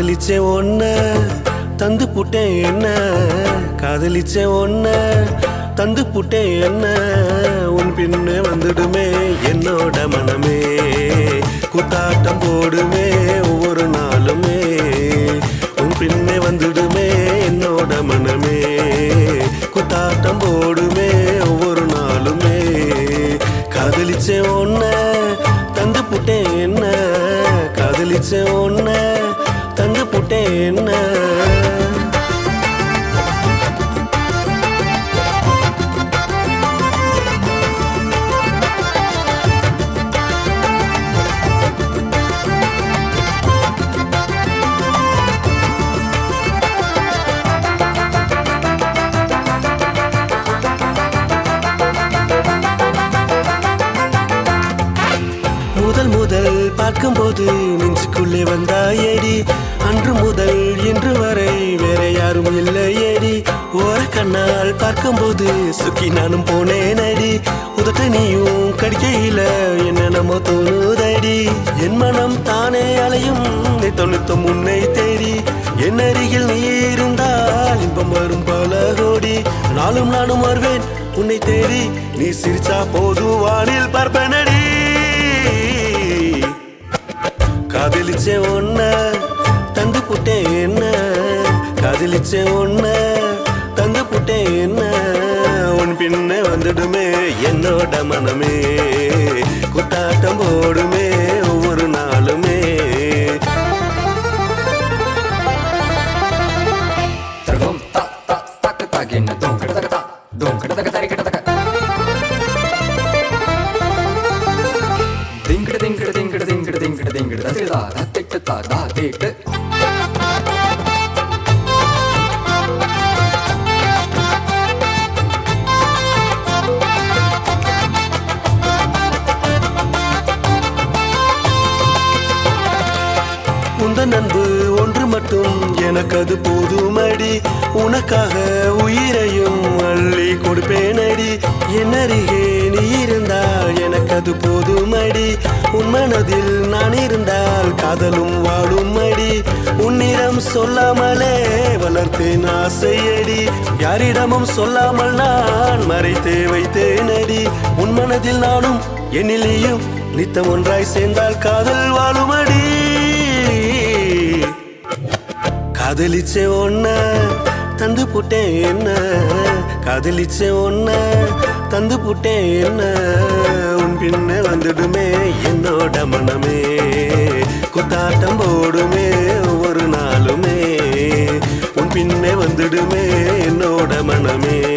காதலிச்சே ஒன்ன தந்து புட்டேன் என்ன காதலிச்சே ஒன்ன தந்து புட்டேன் என்ன உன் பின்னே வந்துடுமே என்னோட மனமே குத்தாட்டம் போடுமே ஒவ்வொரு நாளுமே உன் பின்னே வந்துடுமே என்னோட மனமே குத்தாட்டம் போடுமே ஒவ்வொரு நாளுமே காதலிச்சே ஒன்ன தந்து புட்டேன் என்ன காதலிச்சே ஒன்ன தந்து புட்டேன் என்ன முதல் முதல் பார்க்கும்போது நெஞ்சுக்குள்ளே வந்தாயடி அன்று முதல் இன்று வரை வேற யாரும் இல்லையடி ஓர கண்ணால் பார்க்கும்போது சுக்கி நானும் போனேன் அடி உதட்ட நீயும் கடிக்கையில என்ன நம்ம தோணுதடி என் மனம் தானே அலையும் தொண்ணூத்தம் முன்னை தேடி என் அருகில் நீ இருந்தால் இன்பம் வரும் பல கோடி நாளும் நானும் வருவேன் உன்னை தேடி நீ சிரிச்சா போது வானில் பார்ப்பனடி காதலிச்சே ஒன்ன தந்து புட்டேன் என்ன காதலிச்சே ஒன்ன தந்து புட்டேன் என்ன உன் பின்ன வந்துடுமே என்னோட மனமே குத்தாட்டம் போடுமே ஒவ்வொரு நாளுமே தரகம் தா தா தக்க தாகின தோம் கிட தக்க தா தோம் கிட தக்க தரி கிட தக்க திங்கிட திங்கிட திங்கிட திங்கிட திங்கிட திங்கிட தசிடா தத்திட்டு தா தா தீட்டு உந்தன் அன்பு ஒன்று மட்டும் எனக்கு அது போதுமடி உனக்காக உயிரையும் அள்ளி கொடுப்பேனடி என் அருகே நீ இருந்தால் எனக்கு அது போதுமடி உன் மனதில் நான் இருந்தால் காதலும் வாழும் அடி உன்னிடம் சொல்லாமலே வளர்த்தேன் ஆசையடி யாரிடமும் சொல்லாமல் நான் மறைத்தே வைத்தேனடி உன் மனதில் நானும் என்னிலேயும் நித்தம் ஒன்றாய் சேர்ந்தால் காதல் வாழுமடி காதலிச்சே ஒன்ன தந்து புட்டேன் என்ன காதலிச்சே ஒன்ன தந்து புட்டேன் என்ன உன் பின்ன வந்துடுமே என்னோட மனமே குத்தாட்டம் போடுமே ஒவ்வொரு நாளுமே உன் பின்னே வந்துடுமே என்னோட மனமே